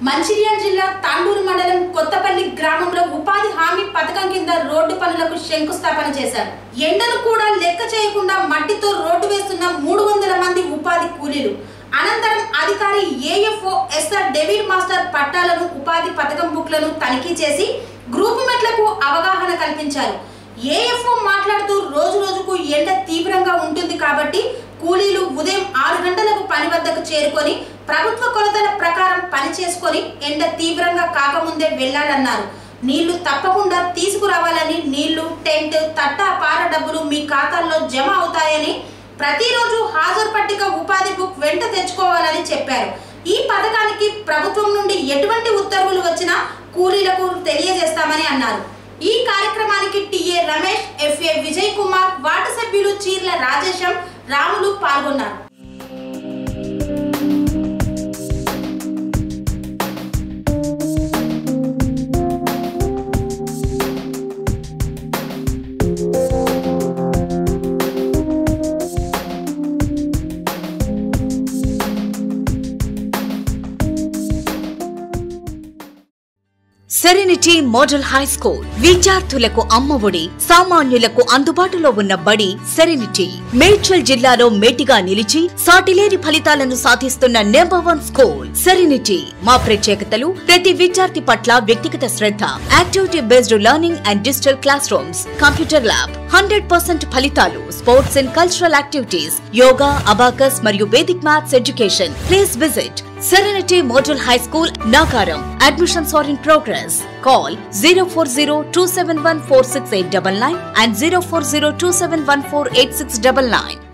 మంచిర్యాల జిల్లా తాండూరు మండలం కొత్తపల్లి గ్రామంలో ఉపాధి హామీ పథకం కింద రోడ్డు పనులకు శంకుస్థాపన చేశారు ఎండను కూడా లెక్క చేయకుండా మట్టితో రోడ్డు వేస్తున్న మూడు వందల మంది ఉపాధి కూలీలు అనంతరం అధికారి ఏఎఫ్ఓ ఎస్ఆర్ డేవిడ్ మాస్టర్ పట్టాలను ఉపాధి పథకం బుక్లను తనిఖీ చేసి గ్రూపు మెట్లకు అవగాహన కల్పించారు ఏఎఫ్ఓ మాట్లాడుతూ రోజు రోజుకు ఎండ తీవ్రంగా ఉంటుంది కాబట్టి కూలీలు ఉదయం ఆరు గంటలకు పని వద్దకు చేరుకొని ప్రభుత్వ కొలతల ప్రకారం పని చేసుకొని ఎండ తీవ్రంగా కాకముందే వెళ్లాలన్నారు నీళ్లు తప్పకుండా తీసుకురావాలని నీళ్లు టెంట్ తట్ట పార డబ్బులు మీ ఖాతాల్లో జమ అవుతాయని ప్రతిరోజు హాజరు పట్టిక ఉపాధి బుక్ వెంట తెచ్చుకోవాలని చెప్పారు ఈ పథకానికి ప్రభుత్వం నుండి ఎటువంటి ఉత్తర్వులు వచ్చినా కూలీలకు తెలియజేస్తామని అన్నారు ఈ కార్యక్రమానికి TA Ramesh FA Vijay Kumar ward సభ్యులు చీర్ల రాజేశం రాములు పాల్గొన్నారు సెరెనిటీ మోడల్ హై స్కూల్ విద్యార్థులకు అమ్మఒడి సామాన్యులకు అందుబాటులో ఉన్న బడి సెరెనిటీ మేడ్చల్ జిల్లాలో మేటిగా నిలిచి సాటిలేని ఫలితాలను సాధిస్తున్న నెంబర్ వన్ స్కూల్ సెరెనిటీ మా ప్రత్యేకతలు ప్రతి విద్యార్థి పట్ల వ్యక్తిగత శ్రద్ధ activity based learning and digital classrooms computer lab hundred percent ఫలితాలు sports and cultural activities yoga abacus మరియు Vedic maths education please visit Serenity Model High School, Nagaram. Admissions are in progress. Call 040 and 040 271 8699.